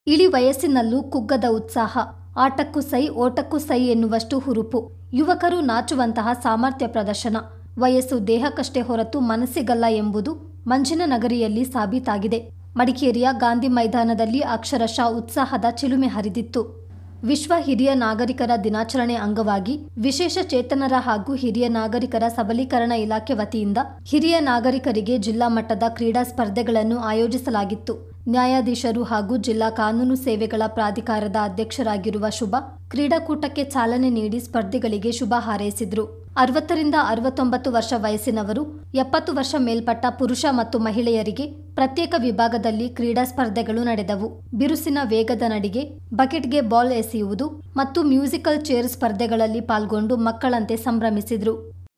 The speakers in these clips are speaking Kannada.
ಇಳಿ ವಯಸ್ಸಿನಲ್ಲೂ ಕುಗ್ಗದ ಉತ್ಸಾಹ ಆಟಕ್ಕೂ ಸೈ ಓಟಕ್ಕೂ ಸೈ ಎನ್ನುವಷ್ಟು ಹುರುಪು ಯುವಕರು ನಾಚುವಂತಹ ಸಾಮರ್ಥ್ಯ ಪ್ರದರ್ಶನ ವಯಸ್ಸು ದೇಹಕ್ಕಷ್ಟೇ ಹೊರತು ಮನಸ್ಸಿಗಲ್ಲ ಎಂಬುದು ಮಂಜಿನ ನಗರಿಯಲ್ಲಿ ಸಾಬೀತಾಗಿದೆ ಮಡಿಕೇರಿಯ ಗಾಂಧಿ ಮೈದಾನದಲ್ಲಿ ಅಕ್ಷರಶಃ ಉತ್ಸಾಹದ ಚಿಲುಮೆ ಹರಿದಿತ್ತು ವಿಶ್ವ ಹಿರಿಯ ನಾಗರಿಕರ ದಿನಾಚರಣೆ ಅಂಗವಾಗಿ ವಿಶೇಷ ಚೇತನರ ಹಾಗೂ ಹಿರಿಯ ನಾಗರಿಕರ ಸಬಲೀಕರಣ ಇಲಾಖೆ ವತಿಯಿಂದ ಹಿರಿಯ ನಾಗರಿಕರಿಗೆ ಜಿಲ್ಲಾ ಮಟ್ಟದ ಕ್ರೀಡಾ ಸ್ಪರ್ಧೆಗಳನ್ನು ಆಯೋಜಿಸಲಾಗಿತ್ತು ನ್ಯಾಯಾಧೀಶರು ಹಾಗೂ ಜಿಲ್ಲಾ ಕಾನೂನು ಸೇವೆಗಳ ಪ್ರಾಧಿಕಾರದ ಅಧ್ಯಕ್ಷರಾಗಿರುವ ಶುಭ ಕ್ರೀಡಾಕೂಟಕ್ಕೆ ಚಾಲನೆ ನೀಡಿ ಸ್ಪರ್ಧಿಗಳಿಗೆ ಶುಭ ಹಾರೈಸಿದ್ರು ಅರವತ್ತರಿಂದ ಅರವತ್ತೊಂಬತ್ತು ವರ್ಷ ವಯಸ್ಸಿನವರು ಎಪ್ಪತ್ತು ವರ್ಷ ಮೇಲ್ಪಟ್ಟ ಪುರುಷ ಮತ್ತು ಮಹಿಳೆಯರಿಗೆ ಪ್ರತ್ಯೇಕ ವಿಭಾಗದಲ್ಲಿ ಕ್ರೀಡಾ ಸ್ಪರ್ಧೆಗಳು ನಡೆದವು ಬಿರುಸಿನ ವೇಗದ ನಡಿಗೆ ಬಕೆಟ್ಗೆ ಬಾಲ್ ಎಸೆಯುವುದು ಮತ್ತು ಮ್ಯೂಸಿಕಲ್ ಚೇರ್ ಸ್ಪರ್ಧೆಗಳಲ್ಲಿ ಪಾಲ್ಗೊಂಡು ಮಕ್ಕಳಂತೆ ಸಂಭ್ರಮಿಸಿದ್ರು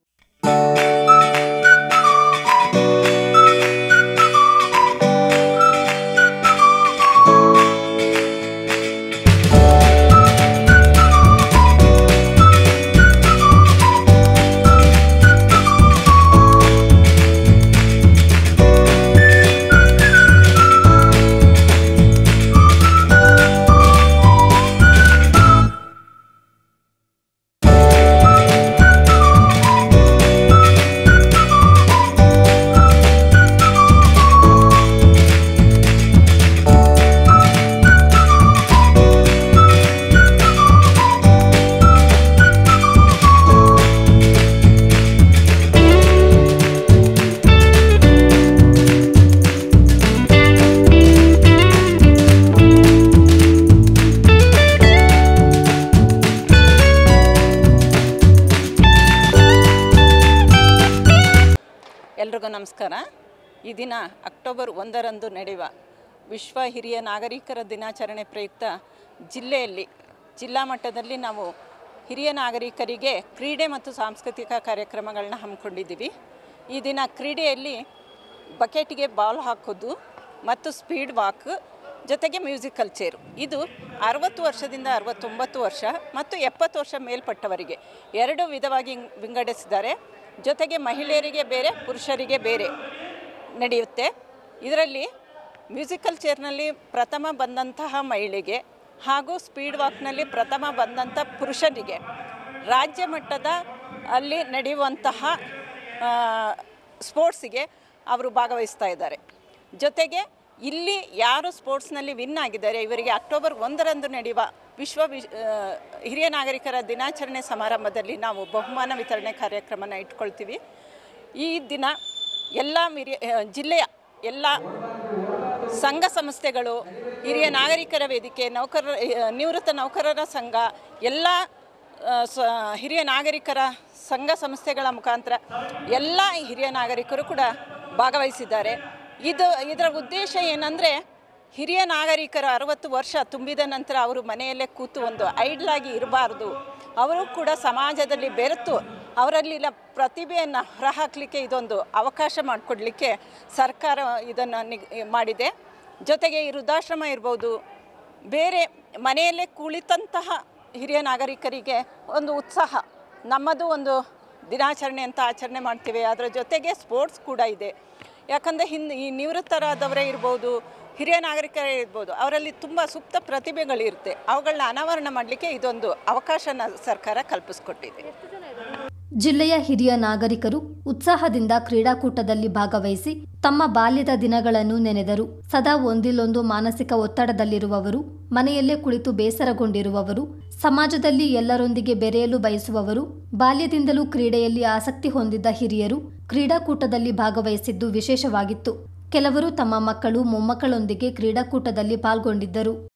ಎಲ್ರಿಗೂ ನಮಸ್ಕಾರ ಈ ದಿನ ಅಕ್ಟೋಬರ್ ಒಂದರಂದು ನಡೆಯುವ ವಿಶ್ವ ಹಿರಿಯ ನಾಗರಿಕರ ದಿನಾಚರಣೆ ಪ್ರಯುಕ್ತ ಜಿಲ್ಲೆಯಲ್ಲಿ ಜಿಲ್ಲಾ ಮಟ್ಟದಲ್ಲಿ ನಾವು ಹಿರಿಯ ನಾಗರಿಕರಿಗೆ ಕ್ರೀಡೆ ಮತ್ತು ಸಾಂಸ್ಕೃತಿಕ ಕಾರ್ಯಕ್ರಮಗಳನ್ನ ಹಮ್ಮಿಕೊಂಡಿದ್ದೀವಿ ಈ ದಿನ ಕ್ರೀಡೆಯಲ್ಲಿ ಬಕೆಟ್ಗೆ ಬಾಲ್ ಹಾಕೋದು ಮತ್ತು ಸ್ಪೀಡ್ ವಾಕ್ ಜೊತೆಗೆ ಮ್ಯೂಸಿಕಲ್ ಚೇರು ಇದು ಅರವತ್ತು ವರ್ಷದಿಂದ ಅರವತ್ತೊಂಬತ್ತು ವರ್ಷ ಮತ್ತು ಎಪ್ಪತ್ತು ವರ್ಷ ಮೇಲ್ಪಟ್ಟವರಿಗೆ ಎರಡು ವಿಧವಾಗಿ ವಿಂಗಡಿಸಿದ್ದಾರೆ ಜೊತೆಗೆ ಮಹಿಳೆಯರಿಗೆ ಬೇರೆ ಪುರುಷರಿಗೆ ಬೇರೆ ನಡೆಯುತ್ತೆ ಇದರಲ್ಲಿ ಮ್ಯೂಸಿಕಲ್ ಚೇರ್ನಲ್ಲಿ ಪ್ರಥಮ ಬಂದಂತಹ ಮಹಿಳೆಗೆ ಹಾಗೂ ಸ್ಪೀಡ್ ವಾಕ್ನಲ್ಲಿ ಪ್ರಥಮ ಬಂದಂಥ ಪುರುಷರಿಗೆ ರಾಜ್ಯ ಮಟ್ಟದ ಅಲ್ಲಿ ನಡೆಯುವಂತಹ ಸ್ಪೋರ್ಟ್ಸಿಗೆ ಅವರು ಭಾಗವಹಿಸ್ತಾ ಇದ್ದಾರೆ ಜೊತೆಗೆ ಇಲ್ಲಿ ಯಾರು ಸ್ಪೋರ್ಟ್ಸ್ನಲ್ಲಿ ವಿನ್ ಆಗಿದ್ದಾರೆ ಇವರಿಗೆ ಅಕ್ಟೋಬರ್ ಒಂದರಂದು ನಡೆಯುವ ವಿಶ್ವ ವಿ ಆ, ಹಿರಿಯ ನಾಗರಿಕರ ದಿನಾಚರಣೆ ಸಮಾರಂಭದಲ್ಲಿ ನಾವು ಬಹುಮಾನ ವಿತರಣೆ ಕಾರ್ಯಕ್ರಮನ ಇಟ್ಕೊಳ್ತೀವಿ ಈ ದಿನ ಎಲ್ಲ ಮಿರಿಯ ಆ, ಜಿಲ್ಲೆಯ ಎಲ್ಲ ಸಂಘ ಸಂಸ್ಥೆಗಳು ಹಿರಿಯ ನಾಗರಿಕರ ವೇದಿಕೆ ನೌಕರರ ಆ, ನಿವೃತ್ತ ನೌಕರರ ಸಂಘ ಎಲ್ಲ ಆ, ಸ ಹಿರಿಯ ನಾಗರಿಕರ ಸಂಘ ಸಂಸ್ಥೆಗಳ ಮುಖಾಂತರ ಎಲ್ಲ ಹಿರಿಯ ನಾಗರಿಕರು ಕೂಡ ಭಾಗವಹಿಸಿದ್ದಾರೆ ಇದು ಇದರ ಉದ್ದೇಶ ಏನಂದರೆ ಹಿರಿಯ ನಾಗರಿಕರು ಅರವತ್ತು ವರ್ಷ ತುಂಬಿದ ನಂತರ ಅವರು ಮನೆಯಲ್ಲೇ ಕೂತು ಒಂದು ಐಡ್ಲಾಗಿ ಇರಬಾರ್ದು ಅವರು ಕೂಡ ಸಮಾಜದಲ್ಲಿ ಬೆರೆತು ಅವರಲ್ಲಿನ ಪ್ರತಿಭೆಯನ್ನು ಹೊರಹಾಕಲಿಕ್ಕೆ ಇದೊಂದು ಅವಕಾಶ ಮಾಡಿಕೊಡ್ಲಿಕ್ಕೆ ಸರ್ಕಾರ ಇದನ್ನು ನಿಗ್ ಮಾಡಿದೆ ಜೊತೆಗೆ ಈ ವೃದ್ಧಾಶ್ರಮ ಇರ್ಬೋದು ಬೇರೆ ಮನೆಯಲ್ಲೇ ಕುಳಿತಂತಹ ಹಿರಿಯ ನಾಗರಿಕರಿಗೆ ಒಂದು ಉತ್ಸಾಹ ನಮ್ಮದು ಒಂದು ದಿನಾಚರಣೆ ಅಂತ ಆಚರಣೆ ಮಾಡ್ತೀವಿ ಅದರ ಜೊತೆಗೆ ಸ್ಪೋರ್ಟ್ಸ್ ಕೂಡ ಇದೆ ಯಾಕಂದರೆ ಹಿಂದೆ ಈ ನಿವೃತ್ತರಾದವರೇ ಇರ್ಬೋದು ಹಿರಿಯ ನಾಗರಿಕರೇ ಇರ್ಬೋದು ಅವರಲ್ಲಿ ತುಂಬ ಸುಪ್ತ ಪ್ರತಿಭೆಗಳಿರುತ್ತೆ ಅವುಗಳನ್ನ ಅನಾವರಣ ಮಾಡಲಿಕ್ಕೆ ಇದೊಂದು ಅವಕಾಶನ ಸರ್ಕಾರ ಕಲ್ಪಿಸ್ಕೊಟ್ಟಿದೆ ಜಿಲ್ಲೆಯ ಹಿರಿಯ ನಾಗರಿಕರು ಉತ್ಸಾಹದಿಂದ ಕ್ರೀಡಾಕೂಟದಲ್ಲಿ ಭಾಗವಹಿಸಿ ತಮ್ಮ ಬಾಲ್ಯದ ದಿನಗಳನ್ನು ನೆನೆದರು ಸದಾ ಒಂದಿಲ್ಲೊಂದು ಮಾನಸಿಕ ಒತ್ತಡದಲ್ಲಿರುವವರು ಮನೆಯಲ್ಲೇ ಕುಳಿತು ಬೇಸರಗೊಂಡಿರುವವರು ಸಮಾಜದಲ್ಲಿ ಎಲ್ಲರೊಂದಿಗೆ ಬೆರೆಯಲು ಬಯಸುವವರು ಬಾಲ್ಯದಿಂದಲೂ ಕ್ರೀಡೆಯಲ್ಲಿ ಆಸಕ್ತಿ ಹೊಂದಿದ್ದ ಹಿರಿಯರು ಕ್ರೀಡಾಕೂಟದಲ್ಲಿ ಭಾಗವಹಿಸಿದ್ದು ವಿಶೇಷವಾಗಿತ್ತು ಕೆಲವರು ತಮ್ಮ ಮಕ್ಕಳು ಮೊಮ್ಮಕ್ಕಳೊಂದಿಗೆ ಕ್ರೀಡಾಕೂಟದಲ್ಲಿ ಪಾಲ್ಗೊಂಡಿದ್ದರು